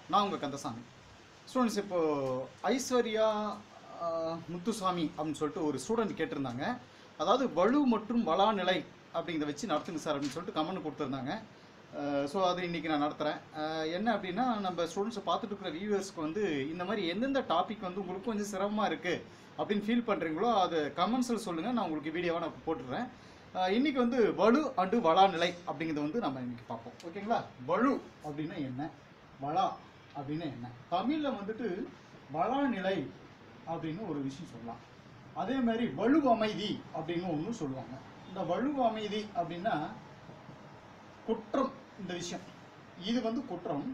நான் உங்கள் கந்தசாமி ஸ்டூடெண்ட்ஸ் இப்போது ஐஸ்வர்யா ஆஹ், முத்துசாமி அப்படின்னு சொல்லிட்டு ஒரு ஸ்டூடெண்ட் கேட்டிருந்தாங்க அதாவது வலு மற்றும் வளாநிலை அப்படிங்கிறத வச்சு நடத்துங்க சார் அப்படின்னு சொல்லிட்டு கமெண்ட் கொடுத்துருந்தாங்க ஸோ அது இன்றைக்கி நான் நடத்துகிறேன் என்ன அப்படின்னா நம்ம ஸ்டூடெண்ட்ஸை பார்த்துட்டு இருக்கிற வியூவர்ஸ்க்கு வந்து இந்த மாதிரி எந்தெந்த டாபிக் வந்து உங்களுக்கு கொஞ்சம் சிரமமாக இருக்குது அப்படின்னு ஃபீல் பண்ணுறீங்களோ அது கமெண்ட்ஸில் சொல்லுங்கள் நான் உங்களுக்கு வீடியோவாக நான் போட்டுடுறேன் அஹ் இன்னைக்கு வந்து வலு அண்டு வளாநிலை அப்படிங்கிறத வந்து நம்ம இன்னைக்கு பார்ப்போம் ஓகேங்களா வலு அப்படின்னா என்ன வளா அப்படின்னா என்ன தமிழில் வந்துட்டு வளாநிலை அப்படின்னு ஒரு விஷயம் சொல்லலாம் அதே மாதிரி வலு அமைதி அப்படின்னு ஒன்று சொல்லுவாங்க இந்த வலு அமைதி அப்படின்னா குற்றம் இந்த விஷயம் இது வந்து குற்றம்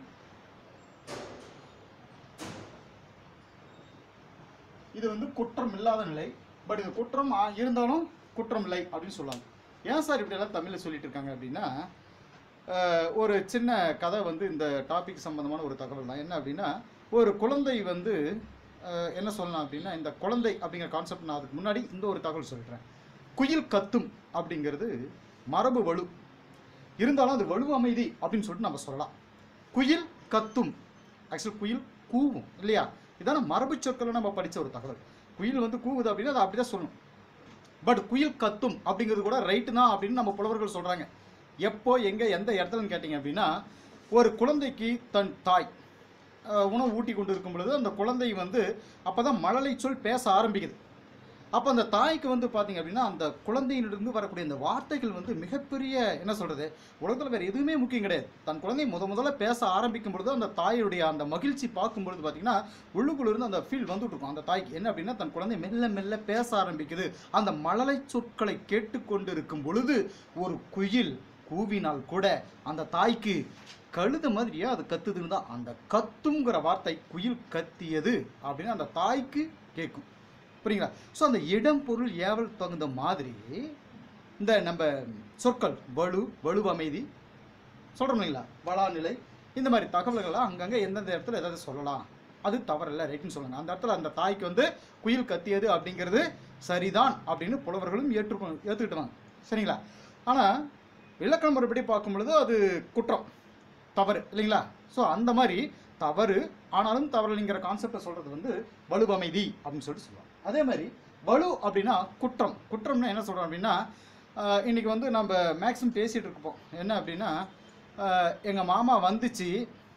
இது வந்து குற்றம் இல்லாத நிலை பட் இது குற்றம் ஆ- இருந்தாலும் குற்றம் இல்லை அப்படின்னு சொல்லுவாங்க ஏன் சார் இப்படி எல்லாம் தமிழில் சொல்லிட்டு இருக்காங்க அப்படின்னா அஹ், ஒரு சின்ன கதை வந்து இந்த டாபிக் சம்பந்தமான ஒரு தகவல் தான் என்ன அப்படின்னா ஒரு குழந்தை வந்து அஹ், என்ன சொல்லலாம் அப்படின்னா இந்த குழந்தை அப்படிங்கிற கான்செப்ட் நான் அதுக்கு முன்னாடி இந்த ஒரு தகவல் சொல்லிடுறேன் குயில் கத்தும் அப்படிங்கிறது மரபு வலு இருந்தாலும் அது வலு அமைதி அப்படின்னு சொல்லிட்டு நம்ம சொல்லலாம் குயில் கத்தும் ஆக்சுவல் குயில் கூவும் இல்லையா இதான மரபு சொற்களை நம்ம படித்த ஒரு தகவல் குயில் வந்து கூவுது அப்படின்னா அதை அப்படி தான் சொல்லணும் பட் குயில் கத்தும் அப்படிங்கிறது கூட ரைட்டு தான் அப்படின்னு நம்ம புலவர்கள் சொல்கிறாங்க எப்போ எங்கே எந்த இடத்துலன்னு கேட்டிங்க அப்படின்னா ஒரு குழந்தைக்கு தன் தாய் அஹ், உணவு ஊட்டி கொண்டு இருக்கும் பொழுது அந்த குழந்தை வந்து அப்போ தான் மழலை சொல் பேச ஆரம்பிக்குது அப்போ அந்த தாய்க்கு வந்து பார்த்தீங்க அப்படின்னா அந்த குழந்தையிலிருந்து வரக்கூடிய இந்த வார்த்தைகள் வந்து மிகப்பெரிய என்ன சொல்கிறது உலகத்தில் வேறு எதுவுமே முக்கியம் கிடையாது தன் குழந்தை முத முதல்ல பேச ஆரம்பிக்கும் பொழுது அந்த தாயுடைய அந்த மகிழ்ச்சி பார்க்கும் பொழுது பார்த்தீங்கன்னா உள்ளுக்குள்ள இருந்து அந்த ஃபீல் வந்துட்டு இருக்கும் அந்த தாய்க்கு என்ன அப்படின்னா தன் குழந்தை மெல்ல மெல்ல பேச ஆரம்பிக்குது அந்த மழலை சொற்களை கேட்டுக்கொண்டு இருக்கும் பொழுது ஒரு குயில் கூவினால் கூட அந்த தாய்க்கு கழுத மாதிரியே அது கத்துதுன்னு தான் அந்த கத்துங்கிற வார்த்தை குயில் கத்தியது அப்படின்னு அந்த தாய்க்கு கேட்கும் புரியுங்களா ஸோ அந்த இடம் பொருள் ஏவல் தகுந்த மாதிரி இந்த நம்ம சொற்கள் வலு வலு அமைதி சொல்கிறோம் இல்லைங்களா வளாநிலை இந்த மாதிரி தகவல்கள்லாம் அங்கங்கே எந்தெந்த இடத்துல எதாவது சொல்லலாம் அது தவறில்லை ரைட்டுன்னு சொல்லுங்க அந்த இடத்துல அந்த தாய்க்கு வந்து குயில் கத்தியது அப்படிங்கிறது சரிதான் அப்படின்னு புலவர்களும் ஏற்றுக்கொ ஏற்றுக்கிட்டாங்க சரிங்களா ஆனால் இலக்கண முறைப்படி பார்க்கும் பொழுது அது குற்றம் தவறு இல்லைங்களா ஸோ அந்த மாதிரி தவறு ஆனாலும் தவறுங்கிற கான்செப்டை சொல்கிறது வந்து வலுவமைதி அப்படின்னு சொல்லிட்டு சொல்லுவாங்க அதே மாதிரி வலு அப்படின்னா குற்றம் குற்றம்னா என்ன சொல்கிறோம் அப்படின்னா ஆஹ், இன்னைக்கு வந்து நம்ம மேக்ஸிமம் பேசிகிட்டு இருப்போம் என்ன அப்படின்னா எங்கள் மாமா வந்துச்சு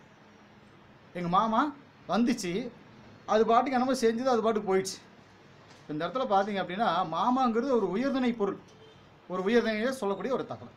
எங்கள் மாமா வந்துச்சு அது பாட்டுக்கு என்னமோ செஞ்சது அது பாட்டுக்கு போயிடுச்சு இந்த இடத்துல பார்த்தீங்க அப்படின்னா மாமாங்கிறது ஒரு உயர்தனை பொருள் ஒரு உயர்தனையே சொல்லக்கூடிய ஒரு தகவல்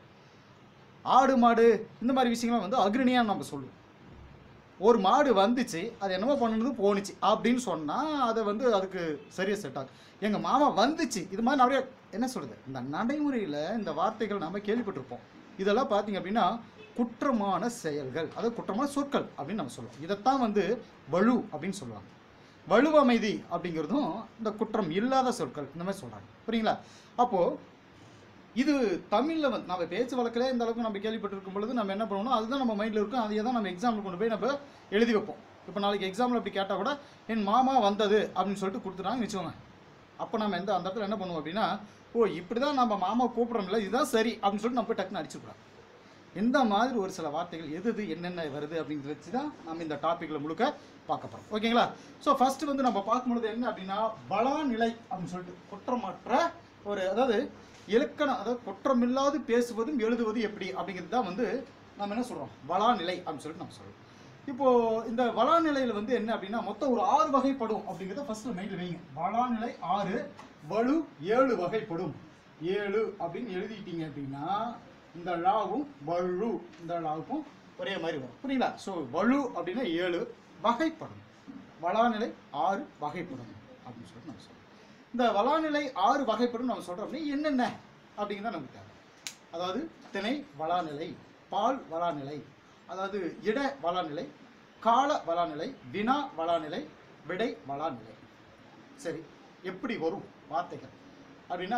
ஆடு மாடு இந்த மாதிரி விஷயங்கள்லாம் வந்து அக்ரணியாக நம்ம சொல்லுவோம் ஒரு மாடு வந்துச்சு அது என்னமோ பண்ணுனது போணுச்சு அப்படின்னு சொன்னால் அதை வந்து அதுக்கு சரியாக செட் ஆகும் எங்கள் மாமா வந்துச்சு இது மாதிரி நிறைய என்ன சொல்கிறது இந்த நடைமுறையில் இந்த வார்த்தைகள் நம்ம கேள்விப்பட்டிருப்போம் இதெல்லாம் பார்த்தீங்க அப்படின்னா குற்றமான செயல்கள் அதாவது குற்றமான சொற்கள் அப்படின்னு நம்ம சொல்லுவோம் இதைத்தான் வந்து வலு அப்படின்னு சொல்லுவாங்க வலுவமைதி அப்படிங்கிறதும் இந்த குற்றம் இல்லாத சொற்கள் இந்த மாதிரி சொல்கிறாங்க புரியுங்களா அப்போது இது தமிழில் வந்து நம்ம பேச்சு வழக்கில் இந்த அளவுக்கு நம்ம கேள்விப்பட்டிருக்கும் பொழுது நம்ம என்ன பண்ணுவோம்னா அதுதான் நம்ம மைண்டில் இருக்கும் அதையே தான் நம்ம எக்ஸாமில் கொண்டு போய் நம்ம எழுதி வைப்போம் இப்போ நாளைக்கு எக்ஸாமில் அப்படி கேட்டால் கூட என் மாமா வந்தது அப்படின்னு சொல்லிட்டு கொடுத்துட்டாங்கன்னு வச்சுக்கோங்க அப்போ நம்ம எந்த அந்த இடத்துல என்ன பண்ணுவோம் அப்படின்னா ஓ இப்படி தான் நம்ம மாமா கூப்பிட்றோம்ல இதுதான் சரி அப்படின்னு சொல்லிட்டு நம்ம போய் டக்குன்னு அடிச்சுக்கூடாது இந்த மாதிரி ஒரு சில வார்த்தைகள் எது எது என்னென்ன வருது அப்படிங்கிறத வச்சு தான் நம்ம இந்த டாப்பிக்கில் முழுக்க பார்க்க போகிறோம் ஓகேங்களா ஸோ ஃபர்ஸ்ட் வந்து நம்ம பார்க்கும்பொழுது என்ன அப்படின்னா பலாநிலை அப்படின்னு சொல்லிட்டு குற்றமற்ற ஒரு அதாவது இலக்கணம் அதாவது குற்றமில்லாது பேசுவதும் எழுதுவதும் எப்படி அப்படிங்கிறது தான் வந்து நம்ம என்ன சொல்கிறோம் வளாநிலை அப்படின்னு சொல்லிட்டு நம்ம சொல்கிறோம் இப்போ இந்த வளாநிலையில் வந்து என்ன அப்படின்னா மொத்தம் ஒரு ஆறு வகைப்படும் அப்படிங்கிறத ஃபர்ஸ்ட் மைண்டில் வைங்க வளாநிலை ஆறு வலு ஏழு வகைப்படும் ஏழு அப்படின்னு எழுதிட்டீங்க அப்படின்னா இந்த லாவும் வலு இந்த லாவுக்கும் ஒரே மாதிரி வரும் புரியுங்களா ஸோ வலு அப்படின்னா ஏழு வகைப்படும் வளாநிலை ஆறு வகைப்படும் அப்படின்னு சொல்லிட்டு நம்ம சொல்றோம் இந்த வளாநிலை ஆறு வகைப்படும் நம்ம சொல்றோம் அப்படின்னா என்னென்ன அப்படிங்கிறத நமக்கு தேவை அதாவது திணை வளாநிலை பால் வளாநிலை அதாவது இட வளாநிலை கால வளாநிலை வினா வளாநிலை விடை வளாநிலை சரி எப்படி வரும் வார்த்தைகள் அப்படின்னா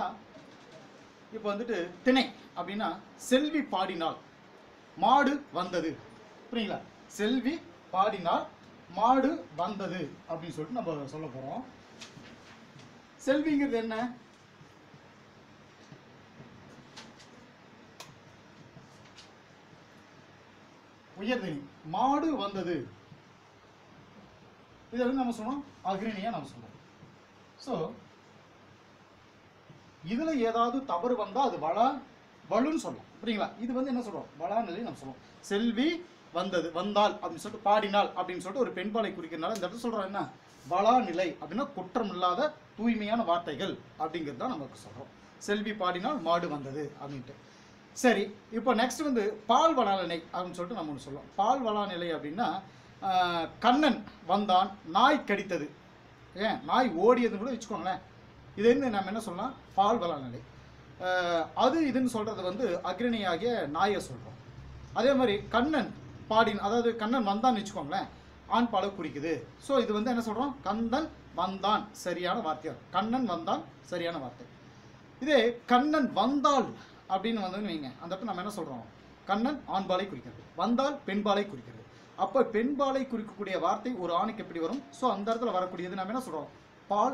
இப்போ வந்துட்டு திணை அப்படின்னா செல்வி பாடினாள் மாடு வந்தது புரியுங்களா செல்வி பாடினாள் மாடு வந்தது அப்படின்னு சொல்லிட்டு நம்ம சொல்ல போறோம் செல்விங்கிறது என்ன உயர்தனி மாடு வந்தது இதை வந்து நம்ம சொன்னோம் அக்ரிணியா நம்ம சொல்றோம் ஸோ இதுல ஏதாவது தவறு வந்தா அது வளா வலுன்னு சொல்லலாம் புரியுங்களா இது வந்து என்ன சொல்றோம் வளா நிலை நம்ம சொல்லுவோம் செல்வி வந்தது வந்தால் அப்படின்னு சொல்லிட்டு பாடினாள் அப்படின்னு சொல்லிட்டு ஒரு பெண்பாலை குறிக்கிறனால இந்த இடத்துல சொல்றோம் என்ன வளா நிலை அப்படின்னா குற்றம் இல்லாத தூய்மையான வார்த்தைகள் அப்படிங்கிறது தான் நமக்கு சொல்றோம் செல்வி பாடினால் மாடு வந்தது அப்படின்ட்டு சரி இப்போ நெக்ஸ்ட் வந்து பால் வளாநிலை அப்படின்னு சொல்லிட்டு நம்ம ஒன்று சொல்லுவோம் பால் வளாநிலை அப்படின்னா ஆஹ், கண்ணன் வந்தான் நாய் கடித்தது ஏன் நாய் ஓடியதுன்னு கூட வச்சுக்கோங்களேன் இது வந்து நம்ம என்ன சொல்லலாம் பால் வளாநிலை ஆஹ், அது இதுன்னு சொல்றது வந்து அக்ரணியாகிய நாயை சொல்றோம் அதே மாதிரி கண்ணன் பாடின் அதாவது கண்ணன் வந்தான்னு வச்சுக்கோங்களேன் ஆண் பாலை குறிக்குது ஸோ இது வந்து என்ன சொல்றோம் கந்தன் வந்தான் சரியான வார்த்தை கண்ணன் வந்தான் சரியான வார்த்தை இதே கண்ணன் வந்தால் அப்படின்னு வந்ததுன்னு வைங்க அந்த இடத்துல நம்ம என்ன சொல்றோம் கண்ணன் ஆண்பாலை குறிக்கிறது வந்தால் பெண்பாலை குறிக்கிறது அப்போ பெண்பாலை குறிக்கக்கூடிய வார்த்தை ஒரு ஆணுக்கு எப்படி வரும் ஸோ அந்த இடத்துல வரக்கூடியது நம்ம என்ன சொல்றோம் பால்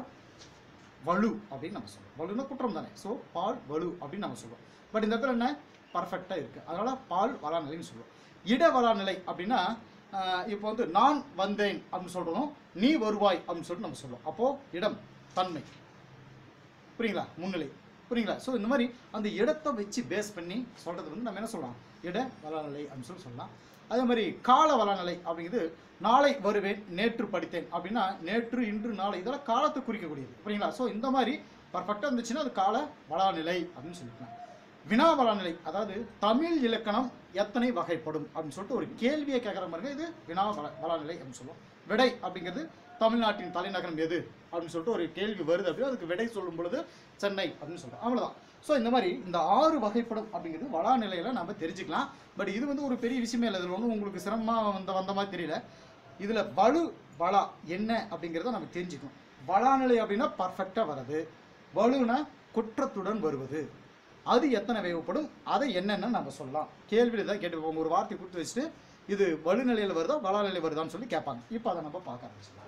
வலு அப்படின்னு நம்ம சொல்றோம் வலுன்னா குற்றம் தானே ஸோ பால் வலு அப்படின்னு நம்ம சொல்றோம் பட் இந்த இடத்துல என்ன பர்ஃபெக்டாக இருக்கு அதனால பால் வளாநிலைன்னு சொல்றோம் இட வளாநிலை அப்படின்னா ஆஹ், இப்போ வந்து நான் வந்தேன் அப்படின்னு சொல்றோம் நீ வருவாய் அப்படின்னு சொல்லிட்டு நம்ம சொல்றோம் அப்போ இடம் தன்மை புரியுங்களா முன்னிலை புரியுங்களா ஸோ இந்த மாதிரி அந்த இடத்தை வச்சு பேஸ் பண்ணி சொல்றது வந்து நம்ம என்ன சொல்லலாம் இட வளநிலை அப்படின்னு சொல்லி சொல்லலாம் அதே மாதிரி கால வளநிலை அப்படிங்கிறது நாளை வருவேன் நேற்று படித்தேன் அப்படின்னா நேற்று இன்று நாளை இதெல்லாம் காலத்தை குறிக்கக்கூடியது புரியுங்களா ஸோ இந்த மாதிரி பர்ஃபெக்டாக இருந்துச்சுன்னா அது கால வளாநிலை அப்படின்னு சொல்லிக்கலாம் வினா வளாநிலை அதாவது தமிழ் இலக்கணம் எத்தனை வகைப்படும் அப்படின்னு சொல்லிட்டு ஒரு கேள்வியை கேட்குற மாதிரி இது வினா வள வளாநிலை அப்படின்னு சொல்லுவோம் விடை அப்படிங்கிறது தமிழ்நாட்டின் தலைநகரம் எது அப்படின்னு சொல்லிட்டு ஒரு கேள்வி வருது அப்படின்னா அதுக்கு விடை சொல்லும் பொழுது சென்னை அப்படின்னு சொல்றோம் அவ்வளவுதான் ஸோ இந்த மாதிரி இந்த ஆறு வகைப்படும் அப்படிங்கிறது வளாநிலையில நம்ம தெரிஞ்சுக்கலாம் பட் இது வந்து ஒரு பெரிய விஷயமே இல்லை இதில் ஒன்றும் உங்களுக்கு சிரமமா வந்த வந்த மாதிரி தெரியல இதுல வலு வளா என்ன அப்படிங்கிறத நம்ம தெரிஞ்சுக்கணும் வளாநிலை அப்படின்னா பர்ஃபெக்டாக வர்றது வலுனா குற்றத்துடன் வருவது அது எத்தனை வேகப்படும் அதை என்னென்னு நம்ம சொல்லலாம் கேள்வியில் தான் கேட்டு போங்க ஒரு வார்த்தை கொடுத்து வச்சுட்டு இது வலுநிலையில் வருதா வளாநிலை வருதான்னு சொல்லி கேட்பாங்க இப்போ அதை நம்ம பார்க்க ஆரம்பிச்சிடலாம்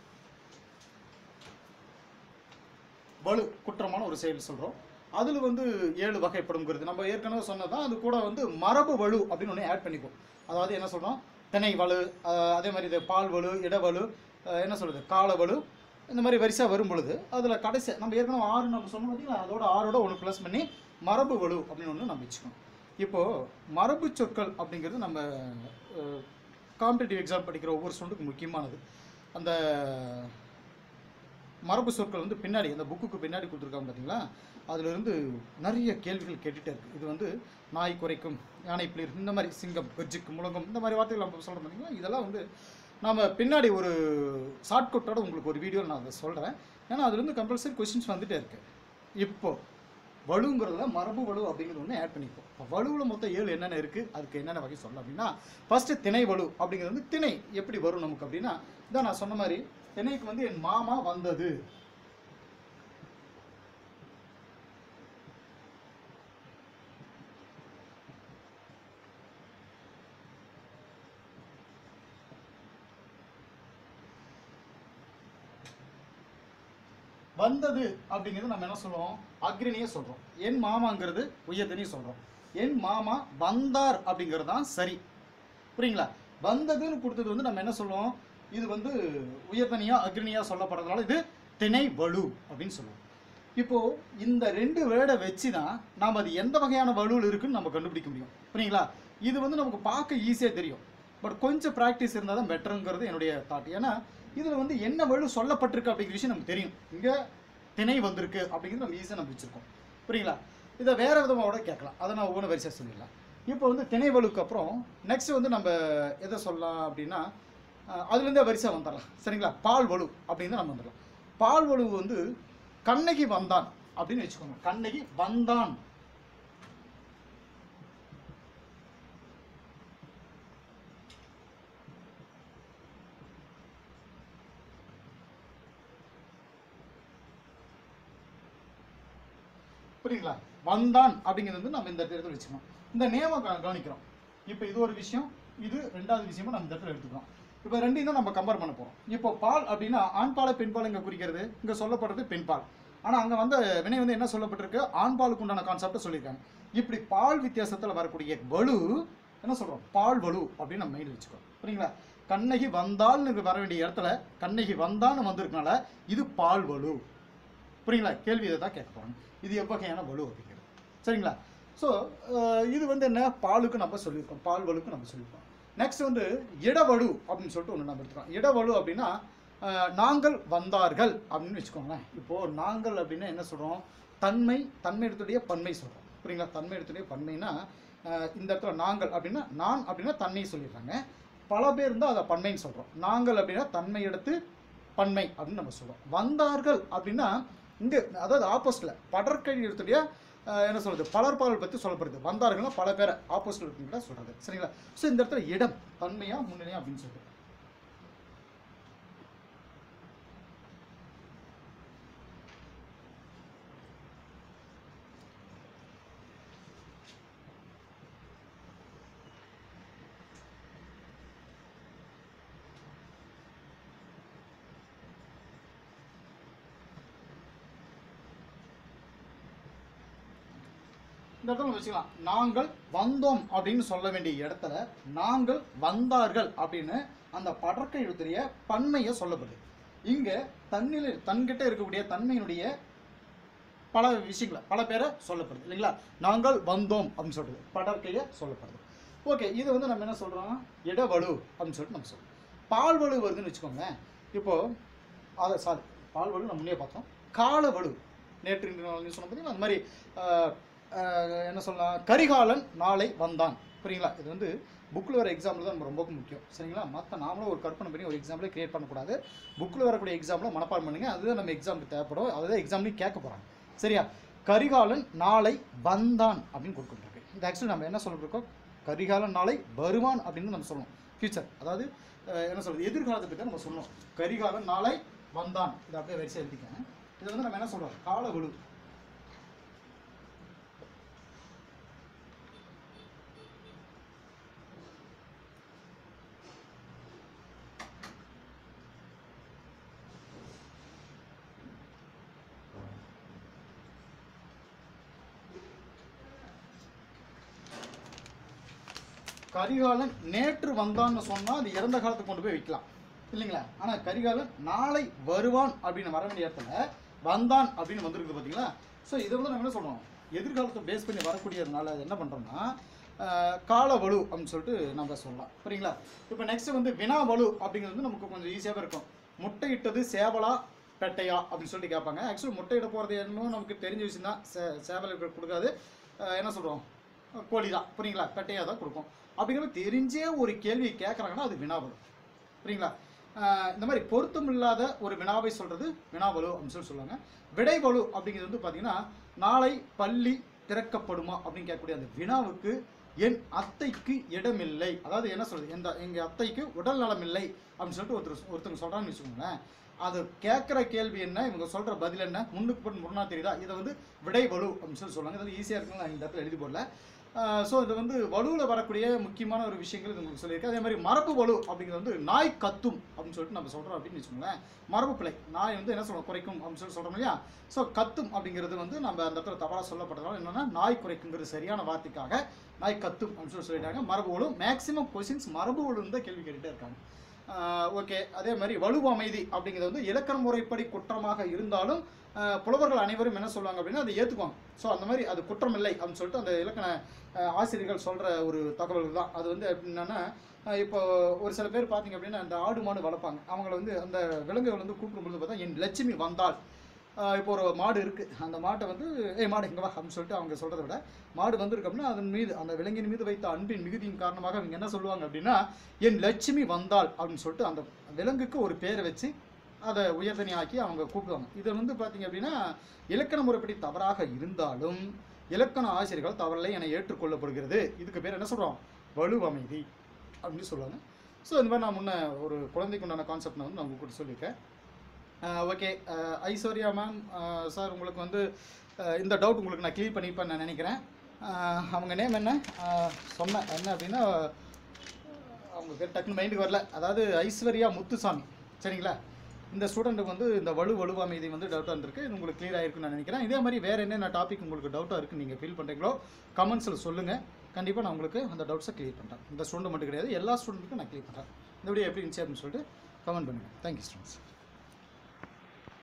வலு குற்றமான ஒரு செயல் சொல்றோம் அதுல வந்து ஏழு வகைப்படுங்கிறது நம்ம ஏற்கனவே சொன்னதான் அது கூட வந்து மரபு வலு அப்படின்னு ஒன்று ஆட் பண்ணிக்குவோம் அதாவது என்ன சொல்றோம் திணை வலு அஹ் அதே மாதிரி இது பால் வலு இடவலு அஹ் என்ன சொல்றது கால வலு இந்த மாதிரி வரிசையாக வரும் பொழுது அதில் கடைசி நம்ம ஏற்கனவே ஆறு நம்ம சொன்னோம் பார்த்தீங்களா அதோட ஆறோட ஒன்று ப்ளஸ் பண்ணி மரபு வலு அப்படின்னு ஒன்று நம்ம வச்சுக்கணும் இப்போது மரபு சொற்கள் அப்படிங்கிறது நம்ம காம்படிட்டிவ் எக்ஸாம் படிக்கிற ஒவ்வொரு ஸ்டூடெண்ட்டுக்கு முக்கியமானது அந்த மரபு சொற்கள் வந்து பின்னாடி அந்த புக்குக்கு பின்னாடி கொடுத்துருக்காங்க பார்த்தீங்களா அதுல இருந்து நிறைய கேள்விகள் கேட்டுட்டே இருக்கு இது வந்து நாய் குறைக்கும் யானை பிளிர் இந்த மாதிரி சிங்கம் கர்ஜிக்கு முழங்கும் இந்த மாதிரி வார்த்தைகள் நம்ம சொல்கிறோம் பார்த்தீங்களா இதெல்லாம் வந்து நாம பின்னாடி ஒரு ஷார்ட்கட்டோட உங்களுக்கு ஒரு வீடியோவில் நான் அதை சொல்கிறேன் ஏன்னா அதுலேருந்து கம்பல்சரி கொஸ்டின்ஸ் வந்துட்டே இருக்கு இப்போ வலுங்கிறதுல மரபு வலு அப்படிங்கிறது ஒன்று ஆட் பண்ணிப்போம் இப்போ வலுவில் மொத்தம் ஏழு என்னென்ன இருக்குது அதுக்கு என்னென்ன வகை சொல்லலாம் அப்படின்னா ஃபஸ்ட்டு திணை வலு அப்படிங்கிறது வந்து திணை எப்படி வரும் நமக்கு அப்படின்னா இதான் நான் சொன்ன மாதிரி திணைக்கு வந்து என் மாமா வந்தது வந்தது அப்படிங்கிறது நம்ம என்ன சொல்லுவோம் அக்ரிணியை சொல்றோம் என் மாமாங்கிறது உயர்தனியை சொல்றோம் என் மாமா வந்தார் அப்படிங்கிறது தான் சரி புரியுங்களா வந்ததுன்னு கொடுத்தது வந்து நம்ம என்ன சொல்லுவோம் இது வந்து உயர்தனியா அக்ரிணியா சொல்லப்படுறதுனால இது திணை வலு அப்படின்னு சொல்லுவோம் இப்போ இந்த ரெண்டு வேர்டை வச்சு தான் நாம் அது எந்த வகையான வலுவில் இருக்குன்னு நம்ம கண்டுபிடிக்க முடியும் புரியுங்களா இது வந்து நமக்கு பார்க்க ஈஸியாக தெரியும் பட் கொஞ்சம் ப்ராக்டிஸ் இருந்தால் தான் பெட்டருங்கிறது என்னுடைய தாட் ஏன்னா இதில் வந்து என்ன வலு சொல்லப்பட்டிருக்கு அப்படிங்கிற விஷயம் நமக்கு தெரியும் இங்கே திணை வந்திருக்கு அப்படிங்கிறது நம்ம ஈஸியாக நம்ம வச்சுருக்கோம் புரியுங்களா இதை வேறு விதமாக கூட கேட்கலாம் அதை நான் ஒவ்வொன்று வரிசையாக சொல்லிடலாம் இப்போ வந்து திணை வலுக்கு அப்புறம் நெக்ஸ்ட் வந்து நம்ம எதை சொல்லலாம் அப்படின்னா அஹ், அதுலேருந்தே வரிசை வந்துடலாம் சரிங்களா பால் வலு அப்படின்னு தான் நம்ம வந்துடலாம் பால் வலு வந்து கண்ணகி வந்தான் அப்படின்னு வச்சுக்கோங்க கண்ணகி வந்தான் புரியுங்களா வந்தான் அப்படிங்கிறது வந்து நம்ம இந்த இடத்துல வச்சுக்கணும் இந்த நேமம் க- கவனிக்கிறோம் இப்போ இது ஒரு விஷயம் இது ரெண்டாவது விஷயமும் நம்ம இந்த இடத்துல எடுத்துக்கிறோம் இப்போ ரெண்டையும் தான் நம்ம கம்பேர் பண்ண போறோம் இப்போ பால் அப்படின்னா ஆண் பாலை பெண் பால் இங்கே குறிக்கிறது இங்கே சொல்லப்படுறது பெண் பால் ஆனால் அங்கே வந்து வினை வந்து என்ன சொல்லப்பட்டிருக்கு ஆண் பாலுக்கு உண்டான கான்செப்டை சொல்லியிருக்காங்க இப்படி பால் வித்தியாசத்தில் வரக்கூடிய வலு என்ன சொல்றோம் பால் வலு அப்படின்னு நம்ம மைண்டில் வச்சுக்கோ புரியுங்களா கண்ணகி வந்தால்னு வர வேண்டிய இடத்துல கண்ணகி வந்தான்னு வந்திருக்கனால இது பால் வலு புரியுங்களா கேள்வி இதை தான் கேட்க போகிறாங்க இது எவ்வகையான வலு அப்படிங்கிறது சரிங்களா ஸோ இது வந்து என்ன பாலுக்கு நம்ம சொல்லியிருக்கோம் பால் வலுக்கு நம்ம சொல்லியிருக்கோம் நெக்ஸ்ட் வந்து இடவலு அப்படின்னு சொல்லிட்டு ஒன்று நம்ம எடுத்துக்கிறோம் இடவலு அப்படின்னா அஹ், நாங்கள் வந்தார்கள் அப்படின்னு வச்சுக்கோங்களேன் இப்போது நாங்கள் அப்படின்னா என்ன சொல்கிறோம் தன்மை தன்மை இடத்துடைய பன்மை சொல்கிறோம் புரியுங்களா தன்மை இடத்துடைய பன்மைனா அஹ், இந்த இடத்துல நாங்கள் அப்படின்னா நான் அப்படின்னா தன்மை சொல்லிடுறாங்க பல பேர் இருந்தால் அதை பன்மைன்னு சொல்கிறோம் நாங்கள் அப்படின்னா தன்மை எடுத்து பன்மை அப்படின்னு நம்ம சொல்றோம் வந்தார்கள் அப்படின்னா இங்கே அதாவது ஆப்போசிட்டில் படற்கழி எடுத்துடைய என்ன சொல்றது பலர்பால் பற்றி சொல்லப்படுது வந்தார்கள்னா பல பேரை ஆப்போசிட் இருக்குங்கிட்ட சொல்றது சரிங்களா ஸோ இந்த இடத்துல இடம் தன்மையா முன்னிலையா அப்படின்னு சொல்லிட்டு இந்த இடத்துல நம்ம வச்சுக்கலாம் நாங்கள் வந்தோம் அப்படின்னு சொல்ல வேண்டிய இடத்துல நாங்கள் வந்தார்கள் அப்படின்னு அந்த படற்கை எழுத்துடைய பன்மையை சொல்லப்படுது இங்க தன்னிலை தன்கிட்ட இருக்கக்கூடிய தன்மையினுடைய பல விஷயங்களை பல பேரை சொல்லப்படுது இல்லைங்களா நாங்கள் வந்தோம் அப்படின்னு சொல்றது படற்கையை சொல்லப்படுது ஓகே இது வந்து நம்ம என்ன சொல்றோம் இடவலு அப்படின்னு சொல்லிட்டு நம்ம சொல்றோம் பால்வலு வருதுன்னு வச்சுக்கோங்களேன் இப்போ அதை சாரி பால்வலு நம்ம முன்னே பார்த்தோம் காலவலு நேற்று இன்று நாள் சொன்ன பார்த்தீங்கன்னா அந்த மாதிரி ஆஹ், ஆஹ், என்ன சொல்லலாம் கரிகாலன் நாளை வந்தான் புரியுங்களா இது வந்து புக்கில் வர எக்ஸாம்பிள் தான் நம்ம ரொம்ப முக்கியம் சரிங்களா மற்ற நாமளும் ஒரு கற்பனை பண்ணி ஒரு எக்ஸாம்பிளே கிரியேட் பண்ணக்கூடாது புக்கில் வரக்கூடிய எக்ஸாம்பிளை மனப்பாடம் பண்ணுங்க அதுதான் நம்ம எக்ஸாமுக்கு தேவைப்படும் அதுதான் எக்ஸாம்லையும் கேட்க போகிறாங்க சரியா கரிகாலன் நாளை வந்தான் அப்படின்னு கொடுக்கப்பட்டிருக்கு இது ஆக்சுவலி நம்ம என்ன சொல்லிருக்கோம் கரிகாலன் நாளை வருவான் அப்படின்னு நம்ம சொல்லணும் ஃபியூச்சர் அதாவது அஹ், என்ன சொல்றது எதிர்காலத்தை பற்றி நம்ம சொல்லணும் கரிகாலன் நாளை வந்தான் இதை அப்படியே வரிசை எழுதிக்கேன் இது வந்து நம்ம என்ன சொல்றோம் கால விழு கரிகாலன் நேற்று வந்தான்னு சொன்னா அது இறந்த காலத்துக்கு கொண்டு போய் வைக்கலாம் இல்லைங்களா ஆனா கரிகாலன் நாளை வருவான் அப்படின்னு வர வேண்டிய இடத்துல வந்தான் அப்படின்னு வந்திருக்குது பாத்தீங்களா ஸோ இதை வந்து நம்ம என்ன சொல்றோம் எதிர்காலத்தை பேஸ் பண்ணி வரக்கூடியதுனால அது என்ன பண்றோம்னா ஆஹ், கால வலு அப்படின்னு சொல்லிட்டு நம்ம சொல்லலாம் புரியுங்களா இப்போ நெக்ஸ்ட் வந்து வினா வலு அப்படிங்கிறது வந்து நமக்கு கொஞ்சம் ஈஸியாகவே இருக்கும் முட்டையிட்டது சேவலா பெட்டையா அப்படின்னு சொல்லிட்டு கேட்பாங்க ஆக்சுவலி முட்டையிட போகிறது என்னமோ நமக்கு தெரிஞ்ச விஷயம் தான் சே சேவலுக்கு கொடுக்காது ஆஹ், என்ன சொல்கிறோம் கோழி தான் புரியுங்களா பெட்டையாக தான் கொடுக்கும் அப்படிங்கிறது தெரிஞ்சே ஒரு கேள்வி கேட்குறாங்கன்னா அது வினாவலு புரியுங்களா ஆஹ் இந்த மாதிரி பொருத்தமில்லாத ஒரு வினாவை சொல்றது வினாவலு அப்படின்னு சொல்லி சொல்லுவாங்க விடைவலு அப்படிங்கிறது வந்து பார்த்தீங்கன்னா நாளை பள்ளி திறக்கப்படுமா அப்படின்னு கேட்கக்கூடிய அந்த வினாவுக்கு என் அத்தைக்கு இடமில்லை அதாவது என்ன சொல்றது எந்த எங்க அத்தைக்கு உடல் நலம் இல்லை அப்படின்னு சொல்லிட்டு ஒருத்தர் ஒருத்தவங்க சொல்றாங்கன்னு வச்சுக்கோங்களேன் அது கேட்குற கேள்வி என்ன இவங்க சொல்ற பதில் என்ன முன்னுக்கு பின் முரணா தெரியுதா இதை வந்து விடைவலு அப்படின்னு சொல்லி சொல்லுவாங்க இதில் ஈஸியாக இருக்குன்னு நான் இந்த இடத்துல எழுதி போடல ஸோ இது வந்து வலுவில் வரக்கூடிய முக்கியமான ஒரு விஷயங்கள் இது உங்களுக்கு சொல்லியிருக்கேன் அதே மாதிரி மரபு வலு அப்படிங்கிறது வந்து நாய் கத்தும் அப்படின்னு சொல்லிட்டு நம்ம சொல்கிறோம் அப்படின்னு வச்சுக்கோங்களேன் மரபு பிழை நாய் வந்து என்ன சொல்றோம் குறைக்கும் அப்படின்னு சொல்லி சொல்கிறோம் இல்லையா ஸோ கத்தும் அப்படிங்கிறது வந்து நம்ம அந்த இடத்துல தவறாக சொல்லப்பட்டதால என்னன்னா நாய் குறைக்குங்கிறது சரியான வார்த்தைக்காக நாய் கத்தும் அப்படின்னு சொல்லி சொல்லிட்டாங்க மரபு வலு மேக்ஸிமம் கொஸ்டின்ஸ் மரபு வலுன்னு தான் கேள்வி கேட்டுகிட்டே இருக்காங்க ஓகே அதே மாதிரி வலுவு அமைதி அப்படிங்கிறது வந்து இலக்கண முறைப்படி குற்றமாக இருந்தாலும் ஆஹ் புலவர்கள் அனைவரும் என்ன சொல்லுவாங்க அப்படின்னா அதை ஏற்றுக்குவாங்க ஸோ அந்த மாதிரி அது குற்றம் இல்லை அப்படின்னு சொல்லிட்டு அந்த இலக்கண ஆஹ் ஆசிரியர்கள் சொல்கிற ஒரு தகவல் தான் அது வந்து என்னன்னா ஆஹ் இப்போ ஒரு சில பேர் பார்த்தீங்க அப்படின்னா அந்த ஆடு மாடு வளர்ப்பாங்க அவங்கள வந்து அந்த விலங்குகள் வந்து கூப்பிடும்பொழுது பார்த்தா என் லட்சுமி வந்தாள் ஆஹ் இப்போ ஒரு மாடு இருக்குது அந்த மாட்டை வந்து ஏய் மாடு இங்கே வா அப்படின்னு சொல்லிட்டு அவங்க சொல்கிறத விட மாடு வந்திருக்கு அப்படின்னா அதன் மீது அந்த விலங்கின் மீது வைத்த அன்பின் மிகுதியின் காரணமாக அவங்க என்ன சொல்லுவாங்க அப்படின்னா என் லட்சுமி வந்தாள் அப்படின்னு சொல்லிட்டு அந்த விலங்குக்கு ஒரு பேரை வச்சு அதை உயர்தனி ஆக்கி அவங்க கூப்பிடுவாங்க இது வந்து பார்த்தீங்க அப்படின்னா இலக்கண முறைப்படி தவறாக இருந்தாலும் இலக்கண ஆசிரியர்கள் தவறில்லை என ஏற்றுக்கொள்ளப்படுகிறது இதுக்கு பேர் என்ன சொல்கிறோம் வலுவமைதி அப்படின்னு சொல்லுவாங்க ஸோ இந்த மாதிரி நான் முன்ன ஒரு குழந்தைக்கு உண்டான கான்செப்ட் நான் வந்து நான் உங்களுக்கு சொல்லியிருக்கேன் ஓகே ஐஸ்வர்யா மேம் சார் உங்களுக்கு வந்து அஹ், இந்த டவுட் உங்களுக்கு நான் கிளியர் பண்ணிப்பேன் நான் நினைக்கிறேன் அஹ், அவங்க நேம் என்ன அஹ், சொன்னேன் என்ன அப்படின்னா அவங்க பேர் டக்குனு மைண்டுக்கு வரல அதாவது ஐஸ்வர்யா முத்துசாமி சரிங்களா இந்த ஸ்டூடெண்ட்டுக்கு வந்து இந்த வலு வலுவாமை வந்து டவுட்டாக இருந்திருக்கு இது உங்களுக்கு clear ஆயிருக்குன்னு நான் நினைக்கிறேன் இதே மாதிரி வேறு என்னென்ன டாபிக் உங்களுக்கு டவுட்டாக இருக்குது நீங்கள் ஃபீல் பண்ணுறீங்களோ கமெண்ட்ஸில் சொல்லுங்கள் கண்டிப்பாக நான் உங்களுக்கு அந்த டவுட்ஸை கிளியர் பண்ணுறேன் இந்த ஸ்டூடெண்ட் மட்டும் கிடையாது எல்லா ஸ்டூடெண்ட்டுக்கும் நான் கிளியர் பண்ணுறேன் இந்த வீடியோ எப்படி இருந்துச்சு அப்படின்னு சொல்லிட்டு கமெண்ட் பண்ணுங்கள் தேங்க்யூ ஸ்டூடெண்ட்ஸ்